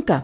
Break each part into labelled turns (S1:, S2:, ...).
S1: നോക്കാം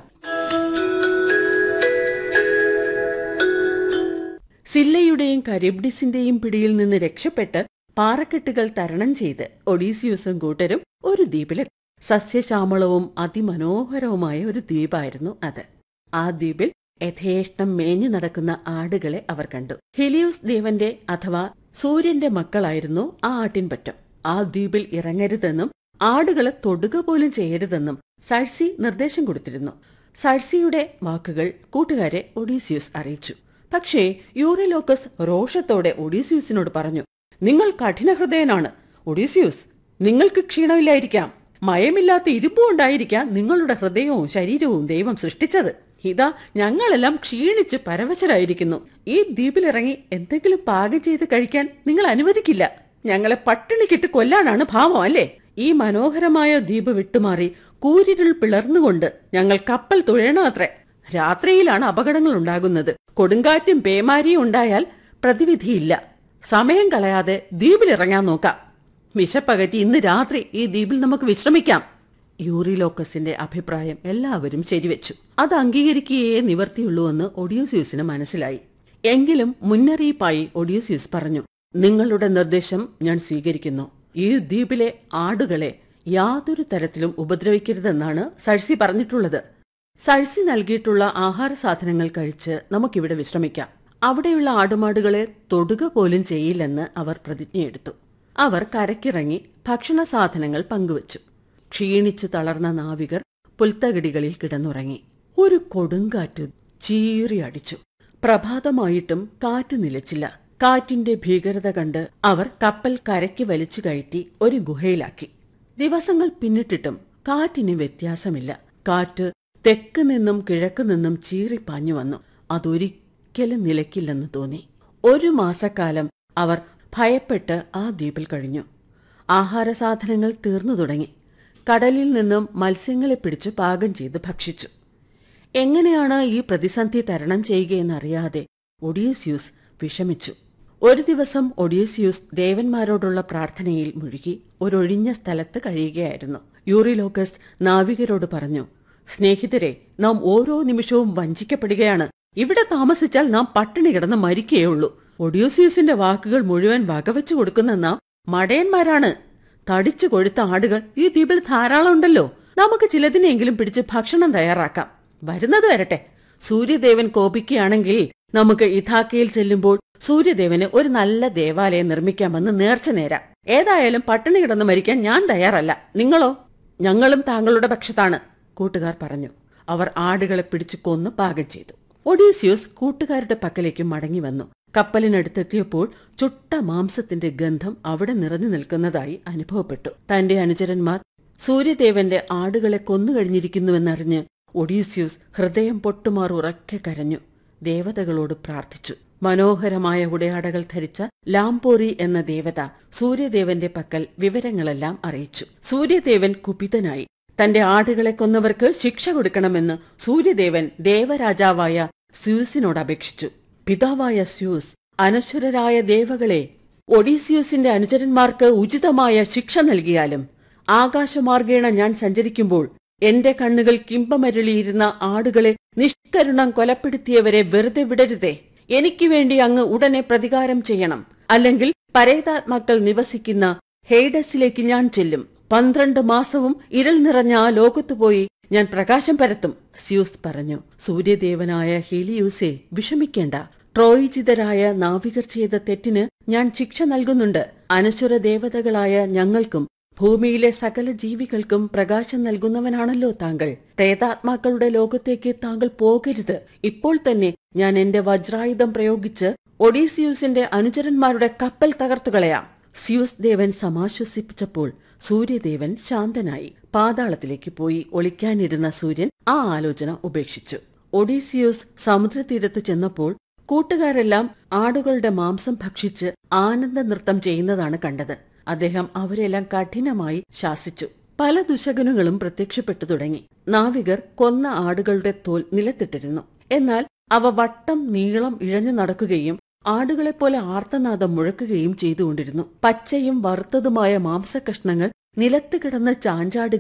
S1: സില്ലയുടെയും കരീബ്ഡിസിന്റെയും പിടിയിൽ നിന്ന് രക്ഷപ്പെട്ട് പാറക്കെട്ടുകൾ തരണം ചെയ്ത് ഒഡീസിയൂസും കൂട്ടരും ഒരു ദ്വീപിലെത്തി സസ്യശ്യാമളവും അതിമനോഹരവുമായ ഒരു ദ്വീപായിരുന്നു അത് ആ ദ്വീപിൽ യഥേഷ്ടം മേഞ്ഞു നടക്കുന്ന ആടുകളെ അവർ കണ്ടു ഹെലിയൂസ് ദേവന്റെ അഥവാ സൂര്യന്റെ മക്കളായിരുന്നു ആ ആട്ടിൻപറ്റം ആ ദ്വീപിൽ ഇറങ്ങരുതെന്നും ആടുകളെ തൊടുക പോലും ചെയ്യരുതെന്നും സഴ്സി നിർദ്ദേശം കൊടുത്തിരുന്നു സഴ്സിയുടെ വാക്കുകൾ കൂട്ടുകാരെ ഒഡീസിയൂസ് അറിയിച്ചു പക്ഷേ യൂറിലോക്കസ് രോഷത്തോടെ ഒഡീസിയൂസിനോട് പറഞ്ഞു നിങ്ങൾ കഠിനഹൃദയനാണ് ഒഡീസിയൂസ് നിങ്ങൾക്ക് ക്ഷീണമില്ലായിരിക്കാം മയമില്ലാത്ത ഇരുമ്പും ഉണ്ടായിരിക്കാം നിങ്ങളുടെ ഹൃദയവും ശരീരവും ദൈവം സൃഷ്ടിച്ചത് ഇതാ ഞങ്ങളെല്ലാം ക്ഷീണിച്ച് പരവശരായിരിക്കുന്നു ഈ ദ്വീപിലിറങ്ങി എന്തെങ്കിലും പാകം ചെയ്ത് കഴിക്കാൻ നിങ്ങൾ അനുവദിക്കില്ല ഞങ്ങളെ പട്ടിണിക്കിട്ട് കൊല്ലാനാണ് ഭാവം അല്ലേ ഈ മനോഹരമായ ദ്വീപ് വിട്ടുമാറി കൂരിരുൾ പിളർന്നുകൊണ്ട് ഞങ്ങൾ കപ്പൽ തുഴയണമത്രേ രാത്രിയിലാണ് അപകടങ്ങൾ ഉണ്ടാകുന്നത് കൊടുങ്കാറ്റും പേമാരിയും ഉണ്ടായാൽ പ്രതിവിധിയില്ല സമയം കളയാതെ ദ്വീപിലിറങ്ങാൻ നോക്കാം വിശപ്പകറ്റി ഇന്ന് രാത്രി ഈ ദ്വീപിൽ നമുക്ക് വിശ്രമിക്കാം യൂറിലോക്കസിന്റെ അഭിപ്രായം എല്ലാവരും ശരിവെച്ചു അത് അംഗീകരിക്കുകയേ നിവർത്തിയുള്ളൂവെന്ന് ഒഡിയോസ്യൂസിന് മനസ്സിലായി എങ്കിലും മുന്നറിയിപ്പായി ഒഡിയോസ്യൂസ് പറഞ്ഞു നിങ്ങളുടെ നിർദ്ദേശം ഞാൻ സ്വീകരിക്കുന്നു ഈ ദ്വീപിലെ ആടുകളെ യാതൊരു തരത്തിലും ഉപദ്രവിക്കരുതെന്നാണ് സഴ്സി പറഞ്ഞിട്ടുള്ളത് സഴ്സി നൽകിയിട്ടുള്ള ആഹാര സാധനങ്ങൾ കഴിച്ച് നമുക്കിവിടെ വിശ്രമിക്കാം അവിടെയുള്ള ആടുമാടുകളെ തൊടുക പോലും ചെയ്യില്ലെന്ന് അവർ പ്രതിജ്ഞയെടുത്തു അവർ കരക്കിറങ്ങി ഭക്ഷണ സാധനങ്ങൾ പങ്കുവച്ചു ക്ഷീണിച്ചു തളർന്ന നാവികർ പുൽത്തകിടികളിൽ കിടന്നുറങ്ങി ഒരു കൊടുങ്കാറ്റ് ചീറി അടിച്ചു പ്രഭാതമായിട്ടും കാറ്റ് നിലച്ചില്ല കാറ്റിന്റെ ഭീകരത കണ്ട് അവർ കപ്പൽ കരയ്ക്ക് വലിച്ചു കയറ്റി ഒരു ഗുഹയിലാക്കി ദിവസങ്ങൾ പിന്നിട്ടിട്ടും കാറ്റിന് വ്യത്യാസമില്ല കാറ്റ് തെക്ക് നിന്നും കിഴക്ക് നിന്നും ചീറിപ്പാഞ്ഞു വന്നു അതൊരിക്കലും നിലയ്ക്കില്ലെന്ന് തോന്നി ഒരു മാസക്കാലം അവർ ഭയപ്പെട്ട് ആ ദ്വീപിൽ കഴിഞ്ഞു ആഹാര സാധനങ്ങൾ തീർന്നു തുടങ്ങി കടലിൽ നിന്നും മത്സ്യങ്ങളെ പിടിച്ച് പാകം ചെയ്ത് ഭക്ഷിച്ചു എങ്ങനെയാണ് ഈ പ്രതിസന്ധി തരണം ചെയ്യുകയെന്നറിയാതെ ഒഡിയസ്യൂസ് വിഷമിച്ചു ഒരു ദിവസം ഒഡിയസ്യൂസ് ദേവന്മാരോടുള്ള പ്രാർത്ഥനയിൽ മുഴുകി ഒരൊഴിഞ്ഞ സ്ഥലത്ത് കഴിയുകയായിരുന്നു യൂറിലോക്കസ് നാവികരോട് പറഞ്ഞു സ്നേഹിതരെ നാം ഓരോ നിമിഷവും വഞ്ചിക്കപ്പെടുകയാണ് ഇവിടെ താമസിച്ചാൽ നാം പട്ടിണി കിടന്ന് മരിക്കുകയുള്ളൂ ഒഡിയോസിയസിന്റെ വാക്കുകൾ മുഴുവൻ വകവെച്ചു കൊടുക്കുന്ന നാം മടയന്മാരാണ് തടിച്ചു കൊഴുത്ത ആടുകൾ ഈ ദ്വീപിൽ ധാരാളം ഉണ്ടല്ലോ നമുക്ക് ചിലതിനെങ്കിലും പിടിച്ച് ഭക്ഷണം തയ്യാറാക്കാം വരുന്നത് വരട്ടെ സൂര്യദേവൻ കോപിക്കുകയാണെങ്കിൽ നമുക്ക് ഇഥാക്കയിൽ ചെല്ലുമ്പോൾ സൂര്യദേവന് ഒരു നല്ല ദേവാലയം നിർമ്മിക്കാമെന്ന് നേർച്ച നേരാം ഏതായാലും പട്ടിണി കിടന്ന് മരിക്കാൻ ഞാൻ തയ്യാറല്ല നിങ്ങളോ ഞങ്ങളും താങ്കളുടെ പക്ഷത്താണ് കൂട്ടുകാർ പറഞ്ഞു അവർ ആടുകളെ പിടിച്ചു കൊന്ന് പാകം ചെയ്തു ഒഡീസിയൂസ് കൂട്ടുകാരുടെ പക്കലേക്ക് മടങ്ങി വന്നു കപ്പലിനടുത്തെത്തിയപ്പോൾ ചുട്ട മാംസത്തിന്റെ ഗന്ധം അവിടെ നിറഞ്ഞു നിൽക്കുന്നതായി അനുഭവപ്പെട്ടു തന്റെ അനുചരന്മാർ സൂര്യദേവന്റെ ആടുകളെ കൊന്നുകഴിഞ്ഞിരിക്കുന്നുവെന്നറിഞ്ഞ് ഒഡീസ്യൂസ് ഹൃദയം പൊട്ടുമാർ ഉറക്കെ കരഞ്ഞു ദേവതകളോട് പ്രാർത്ഥിച്ചു മനോഹരമായ ഉടയാടകൾ ധരിച്ച ലാംപോറി എന്ന ദേവത സൂര്യദേവന്റെ പക്കൽ വിവരങ്ങളെല്ലാം അറിയിച്ചു സൂര്യദേവൻ കുപിതനായി തന്റെ ആടുകളെ കൊന്നവർക്ക് ശിക്ഷ കൊടുക്കണമെന്ന് സൂര്യദേവൻ ദേവരാജാവായ സ്യൂസിനോട് അപേക്ഷിച്ചു പിതാവായ സ്യൂസ് അനശ്വരരായ ദേവകളെ ഒഡീസിയൂസിന്റെ അനുചരന്മാർക്ക് ഉചിതമായ ശിക്ഷ നൽകിയാലും ആകാശമാർഗേണ ഞാൻ സഞ്ചരിക്കുമ്പോൾ എന്റെ കണ്ണുകൾ കിമ്പമരുളിയിരുന്ന ആടുകളെ നിഷ്കരുണം കൊലപ്പെടുത്തിയവരെ വെറുതെ വിടരുതേ എനിക്ക് വേണ്ടി അങ്ങ് ഉടനെ പ്രതികാരം ചെയ്യണം അല്ലെങ്കിൽ പരേതാത്മാക്കൾ നിവസിക്കുന്ന ഹെയ്ഡസിലേക്ക് ഞാൻ ചെല്ലും പന്ത്രണ്ട് മാസവും ഇരുൾ നിറഞ്ഞ ആ ലോകത്തു പോയി ഞാൻ പ്രകാശം പരത്തും സ്യൂസ് പറഞ്ഞു സൂര്യദേവനായ ഹീലിയൂസെ വിഷമിക്കേണ്ട ട്രോയിജിതരായ നാവികർ ചെയ്ത തെറ്റിന് ഞാൻ ശിക്ഷ നൽകുന്നുണ്ട് അനശ്വര ദേവതകളായ ഞങ്ങൾക്കും ഭൂമിയിലെ സകല ജീവികൾക്കും പ്രകാശം നൽകുന്നവനാണല്ലോ താങ്കൾ പ്രേതാത്മാക്കളുടെ ലോകത്തേക്ക് താങ്കൾ പോകരുത് ഇപ്പോൾ തന്നെ ഞാൻ എന്റെ വജ്രായുധം പ്രയോഗിച്ച് ഒഡീസിയൂസിന്റെ അനുചരന്മാരുടെ കപ്പൽ തകർത്തു കളയാം സ്യൂസ് ദേവൻ സമാശ്വസിപ്പിച്ചപ്പോൾ സൂര്യദേവൻ ശാന്തനായി പാതാളത്തിലേക്ക് പോയി ഒളിക്കാനിരുന്ന സൂര്യൻ ആ ആലോചന ഉപേക്ഷിച്ചു ഒഡീസിയൂസ് സമുദ്രതീരത്ത് ചെന്നപ്പോൾ കൂട്ടുകാരെല്ലാം ആടുകളുടെ മാംസം ഭക്ഷിച്ച് ആനന്ദ നൃത്തം ചെയ്യുന്നതാണ് കണ്ടത് അദ്ദേഹം അവരെല്ലാം കഠിനമായി ശാസിച്ചു പല ദുശകനുകളും പ്രത്യക്ഷപ്പെട്ടു തുടങ്ങി നാവികർ കൊന്ന ആടുകളുടെ തോൽ നിലത്തിട്ടിരുന്നു എന്നാൽ അവ വട്ടം നീളം ഇഴഞ്ഞു നടക്കുകയും ആടുകളെപ്പോലെ ആർത്തനാദം മുഴക്കുകയും ചെയ്തുകൊണ്ടിരുന്നു പച്ചയും വറുത്തതുമായ മാംസകഷ്ണങ്ങൾ നിലത്ത് കിടന്ന് ചാഞ്ചാടുകയും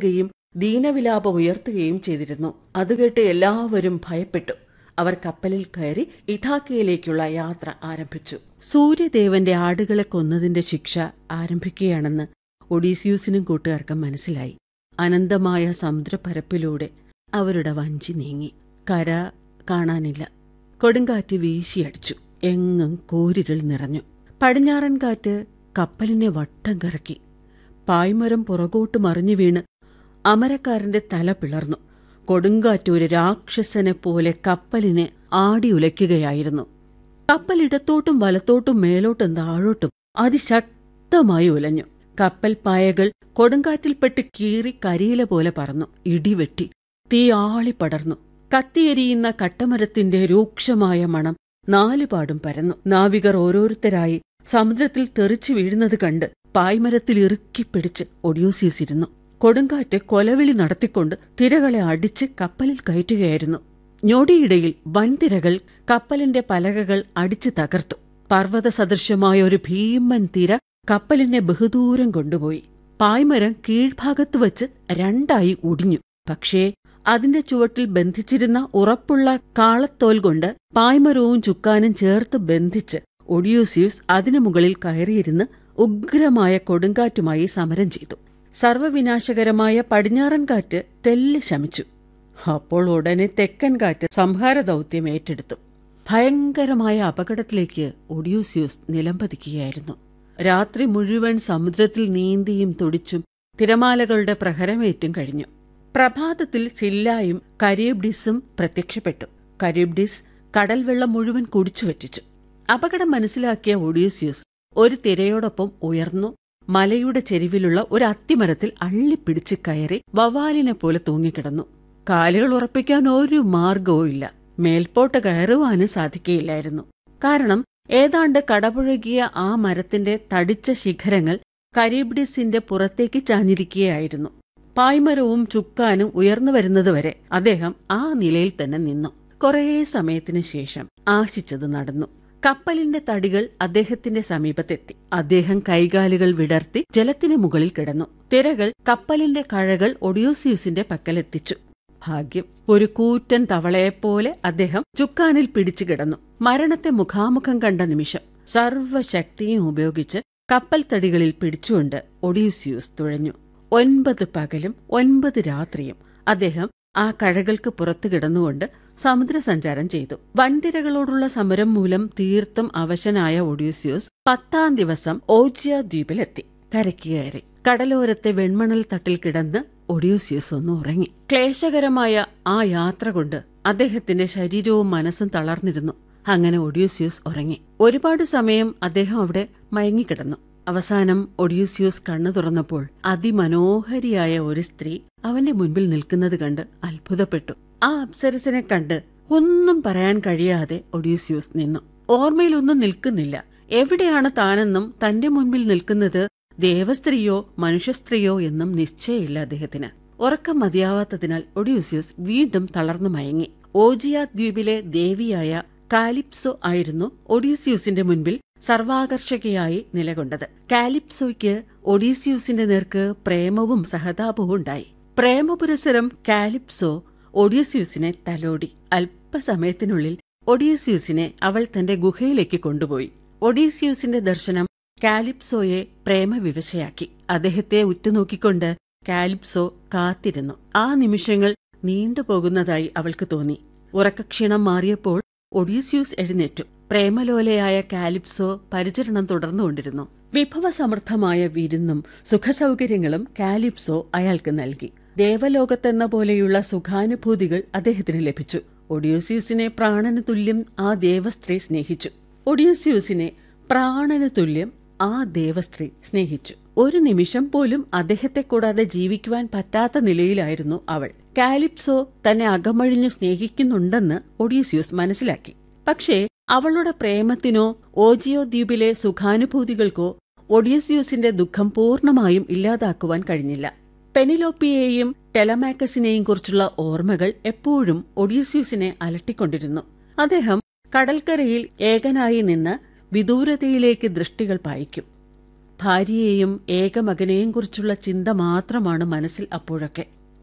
S1: ദീനവിലാപം ഉയർത്തുകയും ചെയ്തിരുന്നു അത് കേട്ട് എല്ലാവരും ഭയപ്പെട്ടു അവർ കപ്പലിൽ കയറി ഇഥാക്കയിലേക്കുള്ള യാത്ര ആരംഭിച്ചു സൂര്യദേവന്റെ ആടുകളെ കൊന്നതിന്റെ ശിക്ഷ ആരംഭിക്കുകയാണെന്ന് ഒഡീസിയൂസിനും കൂട്ടുകാർക്കും മനസ്സിലായി അനന്തമായ സമുദ്രപരപ്പിലൂടെ അവരുടെ വഞ്ചി നീങ്ങി കര കാണാനില്ല കൊടുങ്കാറ്റ് വീശിയടിച്ചു എങ്ങും കൂരിരുൾ നിറഞ്ഞു പടിഞ്ഞാറൻ കാറ്റ് കപ്പലിനെ വട്ടം കറക്കി പായ്മരം പുറകോട്ട് മറിഞ്ഞു വീണ് അമരക്കാരന്റെ തല പിളർന്നു കൊടുങ്കാറ്റ് ഒരു രാക്ഷസനെ പോലെ കപ്പലിനെ ആടിയുലയ്ക്കുകയായിരുന്നു കപ്പൽ ഇടത്തോട്ടും വലത്തോട്ടും മേലോട്ടും താഴോട്ടും അതിശക്തമായി ഉലഞ്ഞു കപ്പൽ പായകൾ കൊടുങ്കാറ്റിൽപ്പെട്ട് കീറി കരിയില പോലെ പറന്നു ഇടിവെട്ടി തീ ആളിപ്പടർന്നു കത്തിയെരിയുന്ന കട്ടമരത്തിന്റെ രൂക്ഷമായ മണം നാലുപാടും പരന്നു നാവികർ ഓരോരുത്തരായി സമുദ്രത്തിൽ തെറിച്ചു വീഴുന്നത് കണ്ട് പായ്മരത്തിൽ ഇറുക്കിപ്പിടിച്ച് ഒഡിയോസിയസ് ഇരുന്നു കൊടുങ്കാറ്റ് കൊലവിളി നടത്തിക്കൊണ്ട് തിരകളെ അടിച്ച് കപ്പലിൽ കയറ്റുകയായിരുന്നു ഞൊടിയിടയിൽ വൻതിരകൾ കപ്പലിന്റെ പലകകൾ അടിച്ചു തകർത്തു പർവ്വത സദൃശ്യമായ ഒരു ഭീമൻ തിര കപ്പലിനെ ബഹുദൂരം കൊണ്ടുപോയി പായ്മരം കീഴ്ഭാഗത്ത് വച്ച് രണ്ടായി ഒടിഞ്ഞു പക്ഷേ അതിന്റെ ചുവട്ടിൽ ബന്ധിച്ചിരുന്ന ഉറപ്പുള്ള കാളത്തോൽ കൊണ്ട് പായ്മരവും ചുക്കാനും ചേർത്ത് ബന്ധിച്ച് ഒഡിയോസിയൂസ് അതിനു മുകളിൽ കയറിയിരുന്ന് ഉഗ്രമായ കൊടുങ്കാറ്റുമായി സമരം ചെയ്തു സർവവിനാശകരമായ പടിഞ്ഞാറൻ കാറ്റ് തെല്ല് ശമിച്ചു അപ്പോൾ ഉടനെ തെക്കൻ കാറ്റ് സംഹാര ദൗത്യം ഏറ്റെടുത്തു ഭയങ്കരമായ അപകടത്തിലേക്ക് ഒഡിയൂസിയൂസ് നിലംപതിക്കുകയായിരുന്നു രാത്രി മുഴുവൻ സമുദ്രത്തിൽ നീന്തിയും തുടിച്ചും തിരമാലകളുടെ പ്രഹരമേറ്റും കഴിഞ്ഞു പ്രഭാതത്തിൽ സില്ലായും കരീബ്ഡിസും പ്രത്യക്ഷപ്പെട്ടു കരീബ്ഡിസ് കടൽ വെള്ളം മുഴുവൻ കുടിച്ചു വറ്റിച്ചു അപകടം മനസ്സിലാക്കിയ ഒഡീസിയസ് ഒരു തിരയോടൊപ്പം ഉയർന്നു മലയുടെ ചെരുവിലുള്ള ഒരു അത്തിമരത്തിൽ അള്ളിപ്പിടിച്ച് കയറി വവാലിനെ പോലെ തൂങ്ങിക്കിടന്നു കാലുകൾ ഉറപ്പിക്കാൻ ഒരു മാർഗവും ഇല്ല മേൽപോട്ട് കയറുവാനും സാധിക്കുകയില്ലായിരുന്നു കാരണം ഏതാണ്ട് കടപുഴകിയ ആ മരത്തിന്റെ തടിച്ച ശിഖരങ്ങൾ കരീബ്ഡിസിന്റെ പുറത്തേക്ക് ചാഞ്ഞിരിക്കുകയായിരുന്നു പായ്മരവും ചുക്കാനും ഉയർന്നു വരുന്നതുവരെ അദ്ദേഹം ആ നിലയിൽ തന്നെ നിന്നു കുറേ സമയത്തിനു ശേഷം ആശിച്ചത് നടന്നു കപ്പലിന്റെ തടികൾ അദ്ദേഹത്തിന്റെ സമീപത്തെത്തി അദ്ദേഹം കൈകാലുകൾ വിടർത്തി ജലത്തിന് മുകളിൽ കിടന്നു തിരകൾ കപ്പലിന്റെ കഴകൾ ഒഡിയോസിയസിന്റെ പക്കലെത്തിച്ചു ഭാഗ്യം ഒരു കൂറ്റൻ തവളയെപ്പോലെ അദ്ദേഹം ചുക്കാനിൽ പിടിച്ചു കിടന്നു മരണത്തെ മുഖാമുഖം കണ്ട നിമിഷം സർവശക്തിയും ഉപയോഗിച്ച് കപ്പൽ തടികളിൽ പിടിച്ചുകൊണ്ട് ഒഡീസിയൂസ് തുഴഞ്ഞു ഒൻപത് പകലും ഒൻപത് രാത്രിയും അദ്ദേഹം ആ കഴകൾക്ക് പുറത്തു കിടന്നുകൊണ്ട് സമുദ്രസഞ്ചാരം ചെയ്തു വൻതിരകളോടുള്ള സമരം മൂലം തീർത്തും അവശനായ ഒഡ്യൂസിയോസ് പത്താം ദിവസം ഓജിയ ദ്വീപിലെത്തി കരയ്ക്ക് കയറി കടലോരത്തെ വെൺമണൽ തട്ടിൽ കിടന്ന് ഒഡ്യൂസിയസ് ഒന്ന് ഉറങ്ങി ക്ലേശകരമായ ആ യാത്ര കൊണ്ട് അദ്ദേഹത്തിന്റെ ശരീരവും മനസ്സും തളർന്നിരുന്നു അങ്ങനെ ഒഡ്യൂസിയസ് ഉറങ്ങി ഒരുപാട് സമയം അദ്ദേഹം അവിടെ മയങ്ങിക്കിടന്നു അവസാനം ഒഡ്യൂസിയോസ് കണ്ണു തുറന്നപ്പോൾ അതിമനോഹരിയായ ഒരു സ്ത്രീ അവന്റെ മുൻപിൽ നിൽക്കുന്നത് കണ്ട് അത്ഭുതപ്പെട്ടു ആ അപ്സരസിനെ കണ്ട് ഒന്നും പറയാൻ കഴിയാതെ ഒഡ്യൂസിയോസ് നിന്നു ഓർമ്മയിലൊന്നും നിൽക്കുന്നില്ല എവിടെയാണ് താനെന്നും തന്റെ മുൻപിൽ നിൽക്കുന്നത് ദേവസ്ത്രീയോ മനുഷ്യസ്ത്രീയോ എന്നും നിശ്ചയമില്ല അദ്ദേഹത്തിന് ഉറക്കം മതിയാവാത്തതിനാൽ ഒഡ്യൂസിയസ് വീണ്ടും തളർന്നു മയങ്ങി ഓജിയ ദ്വീപിലെ ദേവിയായ കാലിപ്സോ ആയിരുന്നു ഒഡീസിയൂസിന്റെ മുൻപിൽ സർവാകർഷകയായി നിലകൊണ്ടത് കാലിപ്സോയ്ക്ക് ഒഡീസിയൂസിന്റെ നേർക്ക് പ്രേമവും സഹതാപവും ഉണ്ടായി പ്രേമപുരസരം കാലിപ്സോ ഒഡീസിയൂസിനെ തലോടി അല്പസമയത്തിനുള്ളിൽ ഒഡീസിയൂസിനെ അവൾ തന്റെ ഗുഹയിലേക്ക് കൊണ്ടുപോയി ഒഡീസിയൂസിന്റെ ദർശനം കാലിപ്സോയെ പ്രേമവിവശയാക്കി അദ്ദേഹത്തെ ഉറ്റുനോക്കിക്കൊണ്ട് കാലിപ്സോ കാത്തിരുന്നു ആ നിമിഷങ്ങൾ നീണ്ടുപോകുന്നതായി അവൾക്ക് തോന്നി ഉറക്കക്ഷീണം മാറിയപ്പോൾ ഒഡീസ്യൂസ് എഴുന്നേറ്റു പ്രേമലോലയായ കാലിപ്സോ പരിചരണം തുടർന്നുകൊണ്ടിരുന്നു വിഭവസമൃദ്ധമായ വിരുന്നും സുഖസൗകര്യങ്ങളും കാലിപ്സോ അയാൾക്ക് നൽകി ദേവലോകത്തെന്ന പോലെയുള്ള സുഖാനുഭൂതികൾ അദ്ദേഹത്തിന് ലഭിച്ചു ഒഡിയോസ്യൂസിനെ പ്രാണന് തുല്യം ആ ദേവസ്ത്രീ സ്നേഹിച്ചു ഒഡിയോസ്യൂസിനെ പ്രാണന് തുല്യം ആ ദേവസ്ത്രീ സ്നേഹിച്ചു ഒരു നിമിഷം പോലും അദ്ദേഹത്തെ കൂടാതെ ജീവിക്കുവാൻ പറ്റാത്ത നിലയിലായിരുന്നു അവൾ കാലിപ്സോ തന്നെ അകമഴിഞ്ഞു സ്നേഹിക്കുന്നുണ്ടെന്ന് ഒഡീസ്യൂസ് മനസ്സിലാക്കി പക്ഷേ അവളുടെ പ്രേമത്തിനോ ഓജിയോ ദ്വീപിലെ സുഖാനുഭൂതികൾക്കോ ഒഡീസ്യൂസിന്റെ ദുഃഖം പൂർണ്ണമായും ഇല്ലാതാക്കുവാൻ കഴിഞ്ഞില്ല പെനിലോപ്പിയെയും ടെലമാക്കസിനെയും കുറിച്ചുള്ള ഓർമ്മകൾ എപ്പോഴും ഒഡീസ്യൂസിനെ അലട്ടിക്കൊണ്ടിരുന്നു അദ്ദേഹം കടൽക്കരയിൽ ഏകനായി നിന്ന് വിദൂരതയിലേക്ക് ദൃഷ്ടികൾ പായിക്കും ഭാര്യയെയും ഏകമകനെയും കുറിച്ചുള്ള ചിന്ത മാത്രമാണ് മനസ്സിൽ അപ്പോഴൊക്കെ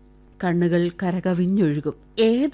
S1: കണ്ണുകൾ കരകവിഞ്ഞൊഴുകും ഏത്